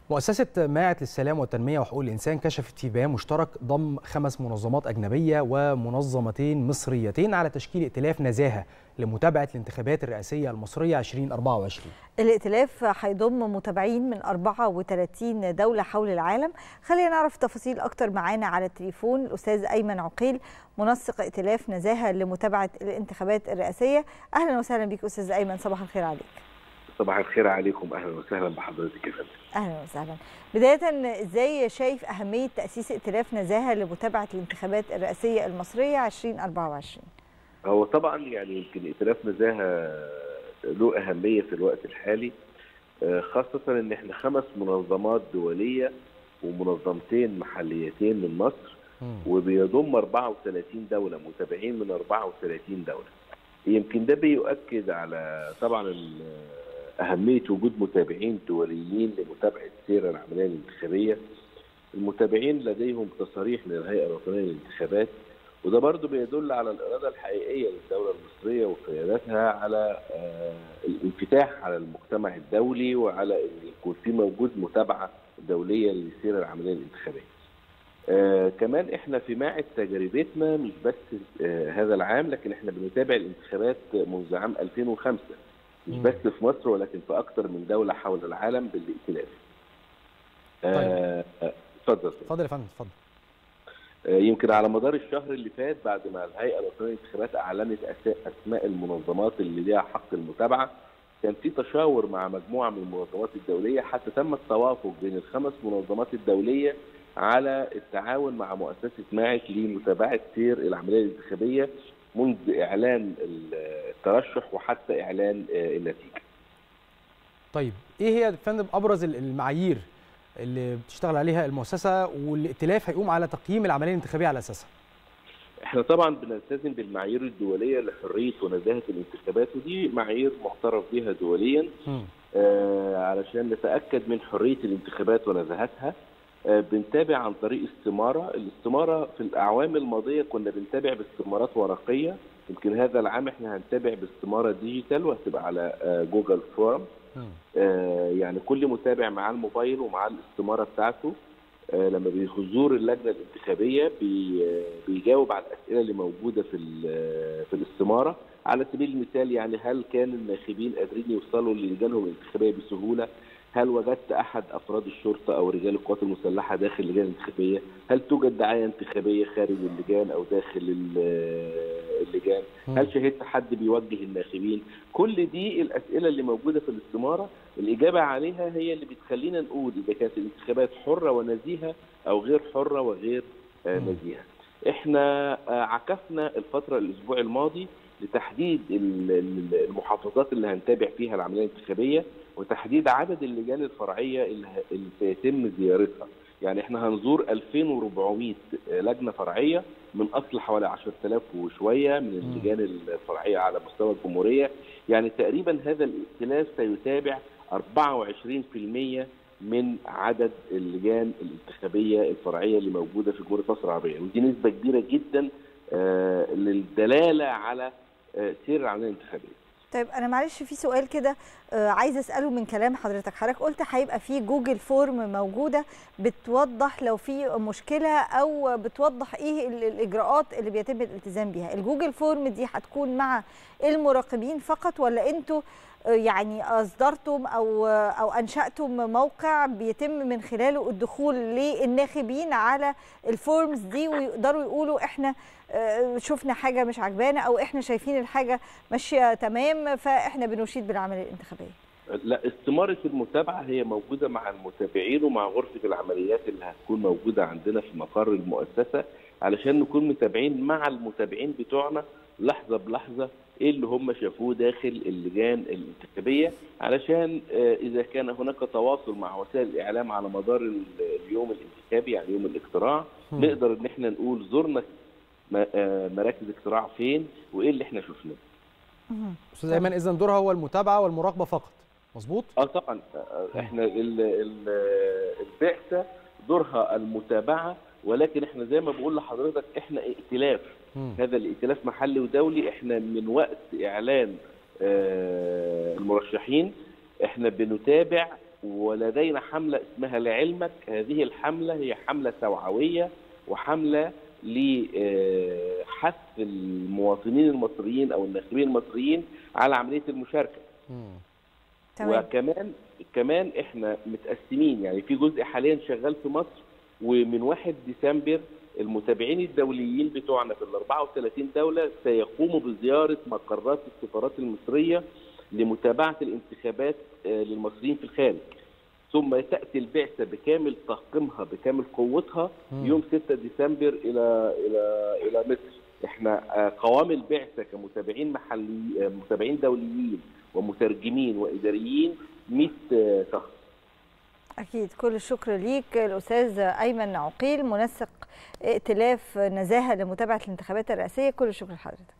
مؤسسة ماعة للسلام والتنمية وحقوق الإنسان كشفت في بيان مشترك ضم خمس منظمات أجنبية ومنظمتين مصريتين على تشكيل ائتلاف نزاهة لمتابعة الانتخابات الرئاسية المصرية 2024 الائتلاف هيضم متابعين من 34 دولة حول العالم خلينا نعرف تفاصيل أكتر معانا على التليفون الأستاذ أيمن عقيل منسق ائتلاف نزاهة لمتابعة الانتخابات الرئاسية أهلا وسهلا بك أستاذ أيمن صباح الخير عليك صباح الخير عليكم اهلا وسهلا بحضرتك يا فندم اهلا وسهلا بدايه ازاي شايف اهميه تاسيس ائتلاف نزاهه لمتابعه الانتخابات الرئاسيه المصريه 2024 هو طبعا يعني يمكن ائتلاف نزاهه له اهميه في الوقت الحالي خاصه ان احنا خمس منظمات دوليه ومنظمتين محليتين من مصر وبيضم 34 دوله متابعين من 34 دوله يمكن ده بيؤكد على طبعا أهمية وجود متابعين دوليين لمتابعة سير العملية الانتخابية المتابعين لديهم تصاريح من الهيئة الوطنية للانتخابات وده برضو بيدل على الإرادة الحقيقية للدولة المصرية وقيادتها على الانفتاح على المجتمع الدولي وعلى أن يكون في موجود متابعة دولية لسير العملية الانتخابية آه كمان احنا في معهد تجربتنا مش بس آه هذا العام لكن احنا بنتابع الانتخابات منذ عام 2005 مش بس في مصر ولكن في اكثر من دوله حول العالم بالائتلاف. طيب اتفضل اتفضل يا فندم اتفضل. يمكن على مدار الشهر اللي فات بعد ما الهيئه الوطنيه للانتخابات اعلنت اسماء المنظمات اللي ليها حق المتابعه كان في تشاور مع مجموعه من المنظمات الدوليه حتى تم التوافق بين الخمس منظمات الدوليه على التعاون مع مؤسسه ماعز لمتابعه سير العمليه الانتخابيه منذ اعلان الترشح وحتى اعلان النتيجه. طيب ايه هي يا فندم ابرز المعايير اللي بتشتغل عليها المؤسسه والائتلاف هيقوم على تقييم العمليه الانتخابيه على اساسها؟ احنا طبعا بنلتزم بالمعايير الدوليه لحريه ونزاهه الانتخابات ودي معايير معترف بها دوليا آه علشان نتاكد من حريه الانتخابات ونزاهتها آه بنتابع عن طريق استماره، الاستماره في الاعوام الماضيه كنا بنتابع باستمارات ورقيه يمكن هذا العام احنا هنتابع باستماره ديجيتال وهتبقى على آه جوجل فورم آه يعني كل متابع معاه الموبايل ومعاه الاستماره بتاعته آه لما بيزور اللجنه الانتخابيه بي بيجاوب على الاسئله اللي موجوده في في الاستماره على سبيل المثال يعني هل كان الناخبين قادرين يوصلوا للجانهم الانتخابيه بسهوله؟ هل وجدت احد افراد الشرطه او رجال القوات المسلحه داخل اللجان الانتخابيه؟ هل توجد دعايه انتخابيه خارج اللجان او داخل اللجان؟ هل شهدت حد بيوجه الناخبين؟ كل دي الاسئله اللي موجوده في الاستماره الاجابه عليها هي اللي بتخلينا نقول اذا كانت الانتخابات حره ونزيهه او غير حره وغير نزيهه. احنا عكفنا الفتره الاسبوع الماضي لتحديد المحافظات اللي هنتابع فيها العمليه الانتخابيه وتحديد عدد اللجان الفرعيه اللي سيتم زيارتها يعني احنا هنزور 2400 لجنه فرعيه من اصل حوالي 10000 وشويه من اللجان الفرعيه على مستوى الجمهوريه يعني تقريبا هذا الائتلاف سيتابع 24% من عدد اللجان الانتخابيه الفرعيه اللي موجوده في جمهوريه مصر العربيه ودي نسبه كبيره جدا آه للدلاله على آه سير العمليه الانتخابيه طيب انا معلش في سؤال كده آه عايز اساله من كلام حضرتك حضرتك قلت هيبقى في جوجل فورم موجوده بتوضح لو في مشكله او بتوضح ايه الاجراءات اللي بيتم الالتزام بيها الجوجل فورم دي هتكون مع المراقبين فقط ولا انتوا يعني اصدرتم او او انشاتم موقع بيتم من خلاله الدخول للناخبين على الفورمز دي ويقدروا يقولوا احنا شفنا حاجه مش عجبانا او احنا شايفين الحاجه ماشيه تمام فاحنا بنشيد بالعمليه الانتخابيه لا استمارة المتابعة هي موجودة مع المتابعين ومع غرفة العمليات اللي هتكون موجودة عندنا في مقر المؤسسة علشان نكون متابعين مع المتابعين بتوعنا لحظة بلحظة ايه اللي هم شافوه داخل اللجان الانتخابيه علشان اذا كان هناك تواصل مع وسائل الاعلام على مدار اليوم الانتخابي يعني يوم الاقتراع م. نقدر ان احنا نقول زرنا مراكز اقتراع فين وايه اللي احنا شفناه. استاذ ايمن اذا دورها هو المتابعه والمراقبه فقط مظبوط؟ اه طبعا احنا البعثه دورها المتابعه ولكن احنا زي ما بقول لحضرتك احنا ائتلاف م. هذا الائتلاف محلي ودولي احنا من وقت اعلان آه المرشحين احنا بنتابع ولدينا حمله اسمها لعلمك هذه الحمله هي حمله توعويه وحمله لحث المواطنين المصريين او الناخبين المصريين على عمليه المشاركه تمام. وكمان كمان احنا متقسمين يعني في جزء حاليا شغال في مصر ومن 1 ديسمبر المتابعين الدوليين بتوعنا في ال 34 دوله سيقوموا بزياره مقرات السفارات المصريه لمتابعه الانتخابات للمصريين في الخارج ثم تاتي البعثه بكامل طاقمها بكامل قوتها يوم 6 ديسمبر الى الى الى مصر احنا قوام البعثه كمتابعين محلي متابعين دوليين ومترجمين واداريين 100 شخص اكيد كل الشكر ليك الاستاذ ايمن عقيل منسق ائتلاف نزاهه لمتابعه الانتخابات الرئاسيه كل الشكر لحضرتك